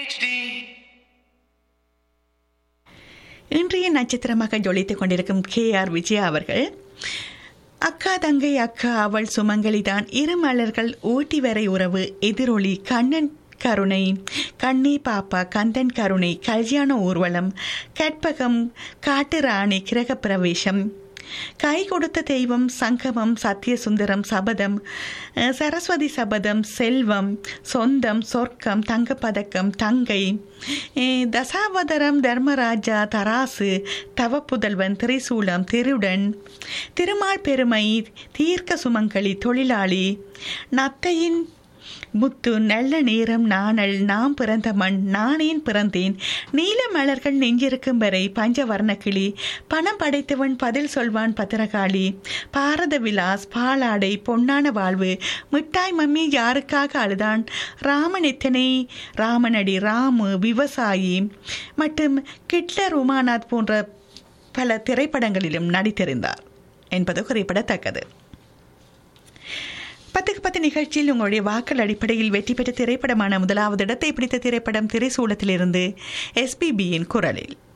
HD. இன்றைய நட்சத்திரமாக ஜொலித்துக் கொண்டிருக்கும் கே ஆர் விஜயா அவர்கள் அக்கா தங்கை அக்கா அவள் சுமங்கலிதான் இரு மலர்கள் ஊட்டி வரை உறவு எதிரொலி கண்ணன் கருணை கண்ணே பாப்பா கந்தன் கருணை கல்யாண ஊர்வலம் கற்பகம் காட்டுராணி கிரகப்பிரவேசம் கை கொடுத்த தெய்வம் சங்கமம் சத்தியசுந்தரம் சபதம் அஹ், சரஸ்வதி சபதம் செல்வம் சொந்தம் சொர்க்கம் தங்கப்பதக்கம் தங்கை அஹ், தசாவதரம் தர்மராஜா தராசு தவப்புதல்வன் திரிசூலம் திருடன் திருமால் பெருமை தீர்க்க சுமங்கலி தொழிலாளி நத்தையின் முத்து நல்ல நேரம் நாணல் நாம் பிறந்த மண் நானேன் பிறந்தேன் நீல மலர்கள் நெஞ்சிருக்கும் வரை பஞ்சவர்ண கிளி பணம் படைத்தவன் பதில் சொல்வான் பத்திரகாளி பாரத விலாஸ் பாலாடை பொன்னான வாழ்வு மிட்டாய் மம்மி யாருக்காக அழுதான் ராமன் எத்தனை ராமனடி ராமு விவசாயி மற்றும் கிட்லர் உமாநாத் போன்ற பல திரைப்படங்களிலும் நடித்திருந்தார் என்பது குறிப்பிடத்தக்கது பத்துக்கு பத்து நிகழ்ச்சியில் உங்களுடைய வாக்கள் அடிப்படையில் வெற்றி பெற்ற திரைப்படமான முதலாவது இடத்தை பிடித்த திரைப்படம் திரைசூலத்திலிருந்து எஸ்பிபியின் குரலில்